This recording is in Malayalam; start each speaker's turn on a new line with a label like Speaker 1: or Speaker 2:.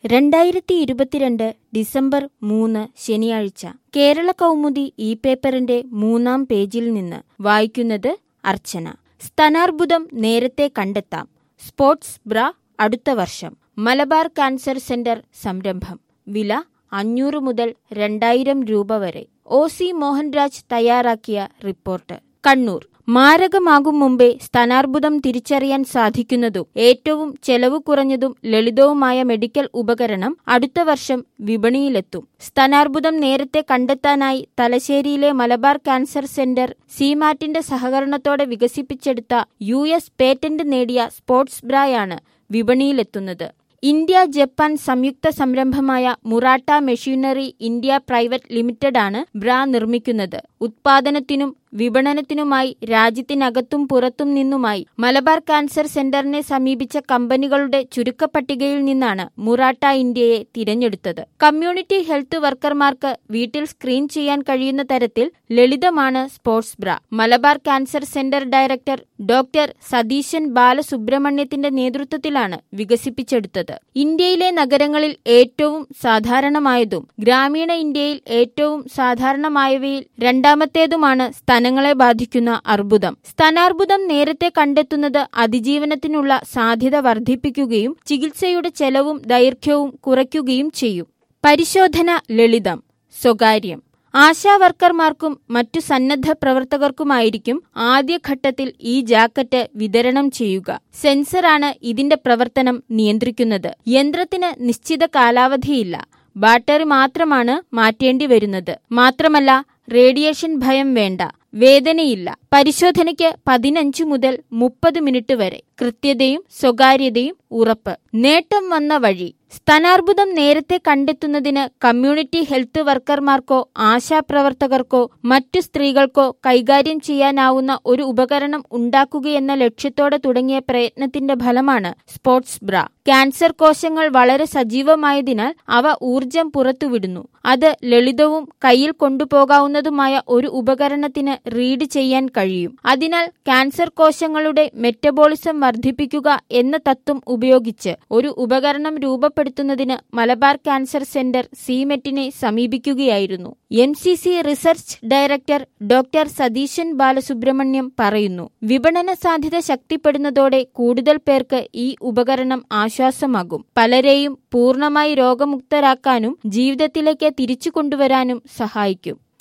Speaker 1: രണ്ടായിരത്തി ഇരുപത്തിരണ്ട് ഡിസംബർ മൂന്ന് ശനിയാഴ്ച കേരള കൗമുദി ഈ പേപ്പറിന്റെ മൂന്നാം പേജിൽ നിന്ന് വായിക്കുന്നത് അർച്ചന സ്തനാർബുദം നേരത്തെ കണ്ടെത്താം സ്പോർട്സ് ബ്ര അടുത്ത വർഷം മലബാർ കാൻസർ സെന്റർ സംരംഭം വില അഞ്ഞൂറ് മുതൽ രണ്ടായിരം രൂപ വരെ ഒ സി മോഹൻരാജ് തയ്യാറാക്കിയ റിപ്പോർട്ട് കണ്ണൂർ മാരകമാകും മുമ്പേ സ്തനാർബുദം തിരിച്ചറിയാൻ സാധിക്കുന്നതും ഏറ്റവും ചെലവ് കുറഞ്ഞതും ലളിതവുമായ മെഡിക്കൽ ഉപകരണം അടുത്ത വർഷം വിപണിയിലെത്തും സ്തനാർബുദം നേരത്തെ കണ്ടെത്താനായി തലശ്ശേരിയിലെ മലബാർ ക്യാൻസർ സെന്റർ സിമാറ്റിന്റെ സഹകരണത്തോടെ വികസിപ്പിച്ചെടുത്ത യു എസ് പേറ്റന്റ് നേടിയ സ്പോർട്സ് ബ്രായാണ് വിപണിയിലെത്തുന്നത് ഇന്ത്യ ജപ്പാൻ സംയുക്ത സംരംഭമായ മുറാട്ട മെഷീനറി ഇന്ത്യ പ്രൈവറ്റ് ലിമിറ്റഡാണ് ബ്ര നിർമ്മിക്കുന്നത് ഉത്പാദനത്തിനും വിപണനത്തിനുമായി രാജ്യത്തിനകത്തും പുറത്തും നിന്നുമായി മലബാർ കാൻസർ സെന്ററിനെ സമീപിച്ച കമ്പനികളുടെ ചുരുക്കപ്പട്ടികയിൽ നിന്നാണ് മുറാട്ട ഇന്ത്യയെ തിരഞ്ഞെടുത്തത് കമ്മ്യൂണിറ്റി ഹെൽത്ത് വർക്കർമാർക്ക് വീട്ടിൽ സ്ക്രീൻ ചെയ്യാൻ കഴിയുന്ന തരത്തിൽ ലളിതമാണ് sports bra Malabar cancer centre director doctor Satheesan ബാലസുബ്രഹ്മണ്യത്തിന്റെ നേതൃത്വത്തിലാണ് വികസിപ്പിച്ചെടുത്തത് ഇന്ത്യയിലെ നഗരങ്ങളിൽ ഏറ്റവും സാധാരണമായതും ഗ്രാമീണ ഇന്ത്യയിൽ ഏറ്റവും സാധാരണമായവയിൽ രണ്ടാമത്തേതുമാണ് സ്തനങ്ങളെ ബാധിക്കുന്ന അർബുദം സ്തനാർബുദം നേരത്തെ കണ്ടെത്തുന്നത് അതിജീവനത്തിനുള്ള സാധ്യത വർദ്ധിപ്പിക്കുകയും ചികിത്സയുടെ ചെലവും ദൈർഘ്യവും കുറയ്ക്കുകയും ചെയ്യും പരിശോധന ലളിതം സ്വകാര്യം ആശാവർക്കർമാർക്കും മറ്റു സന്നദ്ധ പ്രവർത്തകർക്കുമായിരിക്കും ആദ്യഘട്ടത്തിൽ ഈ ജാക്കറ്റ് വിതരണം ചെയ്യുക സെൻസറാണ് ഇതിന്റെ പ്രവർത്തനം നിയന്ത്രിക്കുന്നത് യന്ത്രത്തിന് നിശ്ചിത കാലാവധിയില്ല ബാറ്ററി മാത്രമാണ് മാറ്റേണ്ടി വരുന്നത് മാത്രമല്ല റേഡിയേഷൻ ഭയം വേണ്ട വേദനയില്ല പരിശോധനയ്ക്ക് പതിനഞ്ച് മുതൽ മുപ്പത് മിനിറ്റ് വരെ കൃത്യതയും സ്വകാര്യതയും ഉറപ്പ് നേട്ടം വന്ന വഴി സ്തനാർബുദം നേരത്തെ കണ്ടെത്തുന്നതിന് കമ്മ്യൂണിറ്റി ഹെൽത്ത് വർക്കർമാർക്കോ ആശാപ്രവർത്തകർക്കോ മറ്റു സ്ത്രീകൾക്കോ കൈകാര്യം ചെയ്യാനാവുന്ന ഒരു ഉപകരണം ഉണ്ടാക്കുകയെന്ന ലക്ഷ്യത്തോടെ തുടങ്ങിയ പ്രയത്നത്തിന്റെ ഫലമാണ് സ്പോർട്സ് ബ്ര ക്യാൻസർ കോശങ്ങൾ വളരെ സജീവമായതിനാൽ അവ ഊർജം പുറത്തുവിടുന്നു അത് ലളിതവും കയ്യിൽ കൊണ്ടുപോകാവുന്നതുമായ ഒരു ഉപകരണത്തിന് റീഡ് ചെയ്യാൻ കഴിയും അതിനാൽ ക്യാൻസർ കോശങ്ങളുടെ മെറ്റബോളിസം വർദ്ധിപ്പിക്കുക എന്ന തത്വം ഉപയോഗിച്ച് ഒരു ഉപകരണം രൂപപ്പെടുത്തുന്നതിന് മലബാർ ക്യാൻസർ സെന്റർ സിമെറ്റിനെ സമീപിക്കുകയായിരുന്നു M C C research director doctor Satheesan Balasubramaniam പറയുന്നു വിപണന സാധ്യത ശക്തിപ്പെടുന്നതോടെ കൂടുതൽ പേർക്ക് ഈ ഉപകരണം ആശ്വാസമാകും പലരെയും പൂർണ്ണമായി രോഗമുക്തരാക്കാനും ജീവിതത്തിലേക്ക് തിരിച്ചു കൊണ്ടുവരാനും സഹായിക്കും